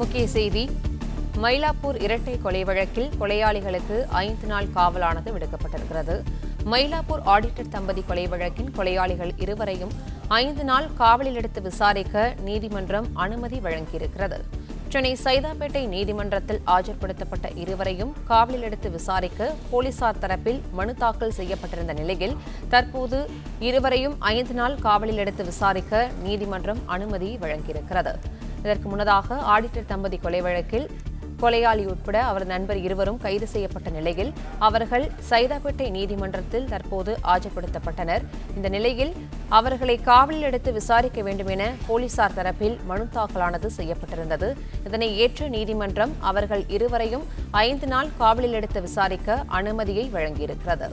முக்கிய செய்தி மயிலாப்பூர் இரட்டை கொலை வழக்கில் கொலையாளிகளுக்கு ஐந்து நாள் காவலானது விடுக்கப்பட்டிருக்கிறது மயிலாப்பூர் ஆடிட்டர் தம்பதி கொலை வழக்கின் கொலையாளிகள் இருவரையும் ஐந்து நாள் காவலில் எடுத்து விசாரிக்க நீதிமன்றம் அனுமதி வழங்கியிருக்கிறது சென்னை சைதாப்பேட்டை நீதிமன்றத்தில் ஆஜர்படுத்தப்பட்ட இருவரையும் காவலில் எடுத்து விசாரிக்க போலீசார் தரப்பில் மனு தாக்கல் செய்யப்பட்டிருந்த நிலையில் தற்போது இருவரையும் ஐந்து நாள் காவலில் எடுத்து விசாரிக்க நீதிமன்றம் அனுமதி வழங்கியிருக்கிறது இதற்கு முன்னதாக ஆடிட்டர் தம்பதி கொலை வழக்கில் கொலையாளி உட்பட அவரது நண்பர் இருவரும் கைது செய்யப்பட்ட நிலையில் அவர்கள் சைதாப்பேட்டை நீதிமன்றத்தில் தற்போது ஆஜர்படுத்தப்பட்டனர் இந்த நிலையில் அவர்களை காவலில் எடுத்து விசாரிக்க வேண்டும் என போலீசார் தரப்பில் மனு தாக்கலானது செய்யப்பட்டிருந்தது இதனை ஏற்ற நீதிமன்றம் அவர்கள் இருவரையும் ஐந்து நாள் காவலில் எடுத்து விசாரிக்க அனுமதியை வழங்கியிருக்கிறது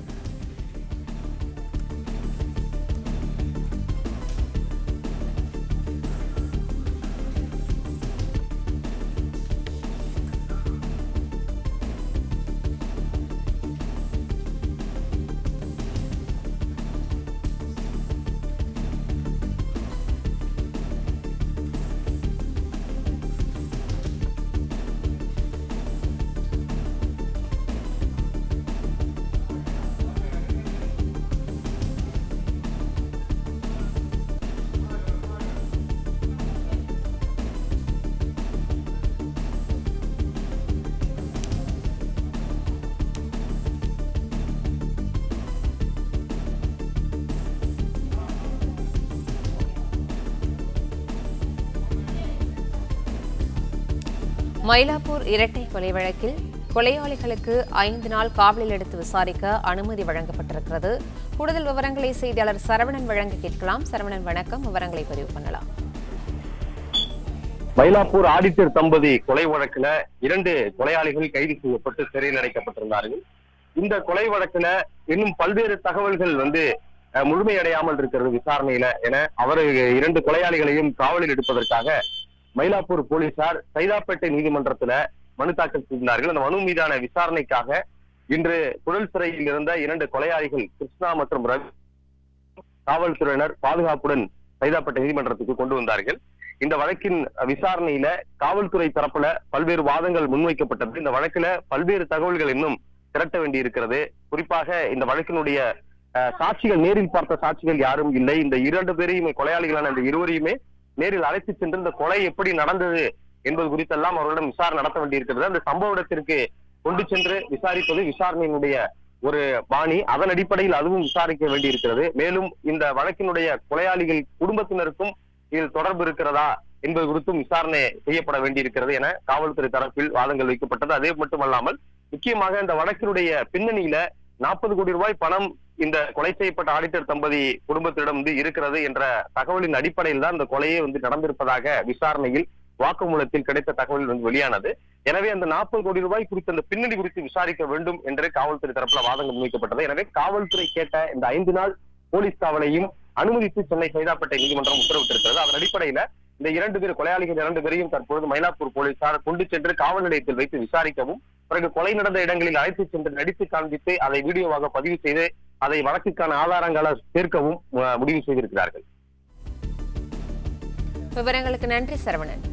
மயிலாப்பூர் இரட்டை கொலை வழக்கில் கொலையாளிகளுக்கு ஐந்து நாள் காவலில் எடுத்து விசாரிக்க அனுமதி வழங்கப்பட்டிருக்கிறது கூடுதல் விவரங்களை செய்தியாளர் சரவணன் வழங்க கேட்கலாம் சரவணன் வணக்கம் விவரங்களை பதிவு பண்ணலாம் மயிலாப்பூர் ஆடிட்டர் தம்பதி கொலை வழக்குல இரண்டு கொலையாளிகள் கைது செய்யப்பட்டு சிறையில் அடைக்கப்பட்டிருந்தார்கள் இந்த கொலை வழக்குல இன்னும் பல்வேறு தகவல்கள் வந்து அஹ், முழுமையடையாமல் இருக்கிறது விசாரணையில என அவர் இரண்டு கொலையாளிகளையும் காவலில் எடுப்பதற்காக மயிலாப்பூர் போலீசார் சைதாப்பேட்டை நீதிமன்றத்துல மனு தாக்கல் செய்திருந்தார்கள் அந்த மனு மீதான விசாரணைக்காக இன்று புழல் சிறையில் இருந்த இரண்டு கொலையாளிகள் கிருஷ்ணா மற்றும் ரவி காவல்துறையினர் பாதுகாப்புடன் சைதாப்பேட்டை நீதிமன்றத்துக்கு கொண்டு வந்தார்கள் இந்த வழக்கின் விசாரணையில காவல்துறை தரப்புல பல்வேறு வாதங்கள் முன்வைக்கப்பட்டது இந்த வழக்குல பல்வேறு தகவல்கள் இன்னும் திரட்ட வேண்டியிருக்கிறது குறிப்பாக இந்த வழக்கினுடைய அஹ், சாட்சிகள் நேரில் பார்த்த சாட்சிகள் யாரும் இல்லை இந்த இரண்டு பேரையும் கொலையாளிகளான இந்த இருவரையுமே நேரில் அழைத்து சென்று இந்த கொலை எப்படி நடந்தது என்பது குறித்தெல்லாம் அவர்களிடம் விசாரணை நடத்த வேண்டியிருக்கிறது அந்த சம்பவ இடத்திற்கு கொண்டு சென்று விசாரிப்பது விசாரணையினுடைய ஒரு பாணி அதன் அடிப்படையில் அதுவும் விசாரிக்க வேண்டியிருக்கிறது மேலும் இந்த வழக்கினுடைய கொலையாளிகள் குடும்பத்தினருக்கும் இதில் தொடர்பு இருக்கிறதா என்பது குறித்தும் விசாரணை செய்யப்பட வேண்டியிருக்கிறது என காவல்துறை தரப்பில் வாதங்கள் வைக்கப்பட்டது அதே மட்டுமல்லாமல் முக்கியமாக இந்த வழக்கினுடைய பின்னணியில நாற்பது கோடி ரூபாய் பணம் இந்த கொலை செய்யப்பட்ட ஆடிட்டர் தம்பதி குடும்பத்திடம் வந்து இருக்கிறது என்ற தகவலின் அடிப்படையில் தான் இந்த கொலையே வந்து நடந்திருப்பதாக விசாரணையில் வாக்குமூலத்தில் கிடைத்த தகவல் வந்து வெளியானது எனவே அந்த நாற்பது கோடி ரூபாய் குறித்த அந்த பின்னணி குறித்து விசாரிக்க வேண்டும் என்று காவல்துறை தரப்புல வாதங்கள் முன்வைக்கப்பட்டது எனவே காவல்துறை கேட்ட இந்த ஐந்து நாள் போலீஸ் காவலையும் அனுமதித்து சென்னை சைதாப்பேட்டை நீதிமன்றம் உத்தரவிட்டிருக்கிறது அதன் அடிப்படையில இந்த இரண்டு பேர் கொலையாளிகள் இரண்டு பேரையும் தற்பொழுது மயிலாப்பூர் போலீசார் கொண்டு சென்று காவல் நிலையத்தில் வைத்து விசாரிக்கவும் பிறகு கொலை நடந்த இடங்களில் அழைத்து சென்று நடித்து காண்பித்து அதை வீடியோவாக பதிவு செய்து அதை வழக்குக்கான ஆதாரங்களை சேர்க்கவும் அஹ், முடிவு செய்திருக்கிறார்கள் விவரங்களுக்கு நன்றி சரவணன்